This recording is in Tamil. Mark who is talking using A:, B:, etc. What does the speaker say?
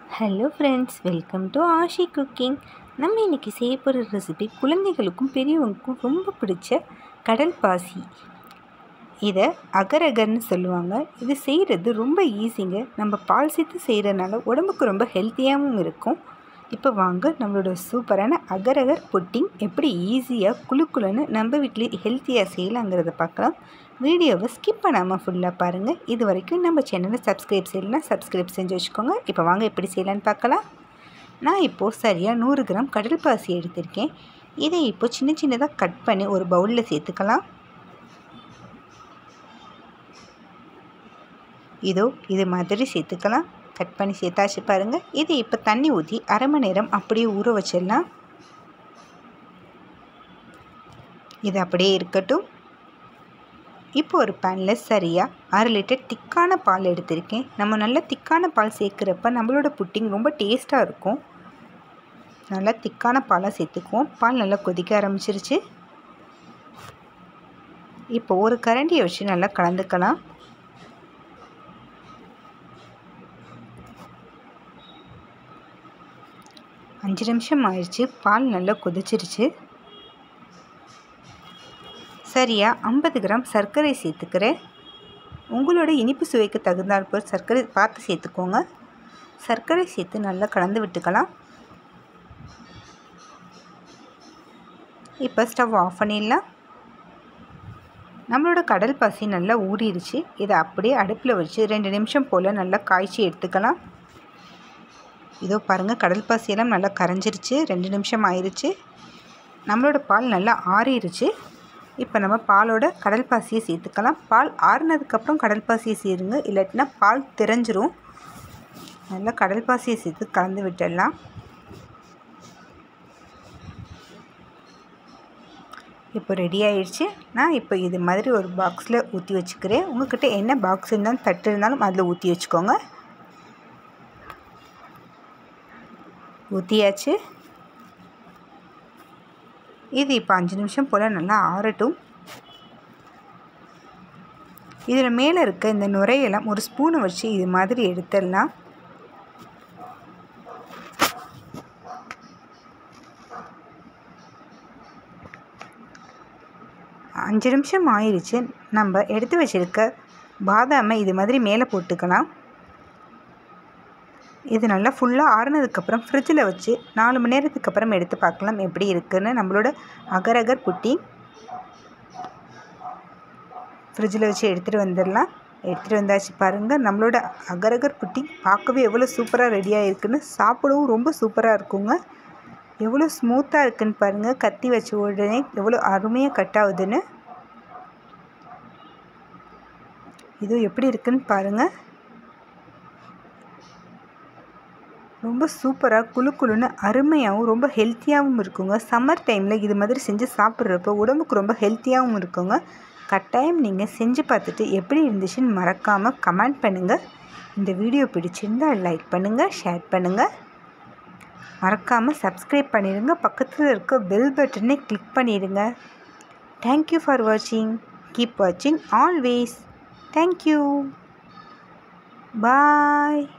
A: hello friends welcome to Ashi cooking நம்ம இன்றைக்கி செய்ய போகிற ரெசிபி குழந்தைகளுக்கும் பெரியவங்களுக்கும் ரொம்ப பிடிச்ச கடல் பாசி இதை அகரகர்னு சொல்லுவாங்க இது செய்கிறது ரொம்ப ஈஸிங்க நம்ம பால் சேர்த்து செய்கிறனால உடம்புக்கு ரொம்ப ஹெல்த்தியாகவும் இருக்கும் இப்போ வாங்க நம்மளோட சூப்பரான அகரகர் புட்டிங் எப்படி ஈஸியாக குழு குழுன்னு நம்ம வீட்டில் ஹெல்த்தியாக செய்யலாங்கிறத பார்க்கலாம் வீடியோவை ஸ்கிப் பண்ணாமல் ஃபுல்லாக பாருங்கள் இது வரைக்கும் நம்ம சேனலை சப்ஸ்கிரைப் செய்யலைன்னா சப்ஸ்கிரைப் செஞ்சு வச்சுக்கோங்க இப்போ வாங்க எப்படி செய்யலான்னு பார்க்கலாம் நான் இப்போது சரியாக நூறு கிராம் கடல் பாசி எடுத்திருக்கேன் இதை இப்போ சின்ன சின்னதாக கட் பண்ணி ஒரு பவுலில் சேர்த்துக்கலாம் இதோ இது மாதிரி சேர்த்துக்கலாம் கட் பண்ணி சேர்த்தாச்சு பாருங்கள் இது இப்போ தண்ணி ஊற்றி அரை மணி நேரம் அப்படியே ஊற வச்சிடலாம் இது அப்படியே இருக்கட்டும் இப்போ ஒரு பேனில் சரியாக அரை லிட்டர் திக்கான பால் எடுத்திருக்கேன் நம்ம நல்லா திக்கான பால் சேர்க்குறப்ப நம்மளோட புட்டிங் ரொம்ப டேஸ்ட்டாக இருக்கும் நல்லா திக்கான பாலாக சேர்த்துக்குவோம் பால் நல்லா கொதிக்க ஆரம்பிச்சிருச்சு இப்போ ஒரு கரண்டியை வச்சு நல்லா கலந்துக்கலாம் அஞ்சு நிமிஷம் ஆயிடுச்சு பால் நல்லா கொதிச்சிருச்சு சரியாக ஐம்பது கிராம் சர்க்கரை சேர்த்துக்கிறேன் உங்களோட இனிப்பு சுவைக்கு தகுந்தாற் போல் சர்க்கரை பார்த்து சேர்த்துக்கோங்க சர்க்கரை சேர்த்து நல்லா கலந்து விட்டுக்கலாம் இப்போ ஸ்டவ் ஆஃப் பண்ணிடலாம் நம்மளோட கடல் பாசி நல்லா ஊறிடுச்சு இதை அப்படியே அடுப்பில் வச்சு ரெண்டு நிமிஷம் போல் நல்லா காய்ச்சி எடுத்துக்கலாம் இதோ பாருங்கள் கடல் பாசியெல்லாம் நல்லா கரைஞ்சிருச்சு ரெண்டு நிமிஷம் ஆயிடுச்சு நம்மளோட பால் நல்லா ஆறிடுச்சு இப்போ நம்ம பாலோட கடல் பாசியை சேர்த்துக்கலாம் பால் ஆறுனதுக்கப்புறம் கடல் பாசியை சேருங்க இல்லாட்டினா பால் திறஞ்சிரும் நல்லா கடல் பாசியை சேர்த்து கலந்து விட்டுடலாம் இப்போ ரெடி ஆயிடுச்சு நான் இப்போ இது மாதிரி ஒரு பாக்ஸில் ஊற்றி வச்சுக்கிறேன் உங்கள்கிட்ட என்ன பாக்ஸ் இருந்தாலும் தட்டு இருந்தாலும் அதில் ஊற்றி வச்சுக்கோங்க ஊற்றியாச்சு இது இப்போ அஞ்சு நிமிஷம் போல் நல்லா ஆறட்டும் இதில் மேலே இருக்க இந்த நுரையெல்லாம் ஒரு ஸ்பூனை வச்சு இது மாதிரி எடுத்துடலாம் அஞ்சு நிமிஷம் ஆயிடுச்சு நம்ம எடுத்து வச்சுருக்க பாதாமை இது மாதிரி மேலே போட்டுக்கலாம் இது நல்லா ஃபுல்லாக ஆறுனதுக்கப்புறம் ஃப்ரிட்ஜில் வச்சு நாலு மணி நேரத்துக்கு அப்புறம் எடுத்து பார்க்கலாம் எப்படி இருக்குன்னு நம்மளோட அகரகர் புட்டி ஃப்ரிட்ஜில் வச்சு எடுத்துகிட்டு வந்துடலாம் எடுத்துகிட்டு வந்தாச்சு பாருங்கள் நம்மளோட அகரகர் புட்டி பார்க்கவே எவ்வளோ சூப்பராக ரெடியாக இருக்குன்னு சாப்பிடவும் ரொம்ப சூப்பராக இருக்குங்க எவ்வளோ ஸ்மூத்தாக இருக்குன்னு பாருங்கள் கத்தி வச்ச உடனே எவ்வளோ அருமையாக கட் ஆகுதுன்னு இது எப்படி இருக்குன்னு பாருங்கள் ரொம்ப சூப்பராக குழு குழுன்னு அருமையாகவும் ரொம்ப ஹெல்த்தியாகவும் இருக்குங்க சம்மர் டைமில் இது மாதிரி செஞ்சு சாப்பிட்றப்போ உடம்புக்கு ரொம்ப ஹெல்த்தியாகவும் இருக்குங்க கட்டாயம் நீங்கள் செஞ்சு பார்த்துட்டு எப்படி இருந்துச்சுன்னு மறக்காமல் கமெண்ட் பண்ணுங்கள் இந்த வீடியோ பிடிச்சிருந்தால் லைக் பண்ணுங்கள் ஷேர் பண்ணுங்கள் மறக்காமல் சப்ஸ்கிரைப் பண்ணிடுங்க பக்கத்தில் இருக்க பெல் பட்டனை கிளிக் பண்ணிடுங்க தேங்க்யூ ஃபார் வாட்சிங் கீப் வாட்சிங் ஆல்வேஸ் தேங்க்யூ பாய்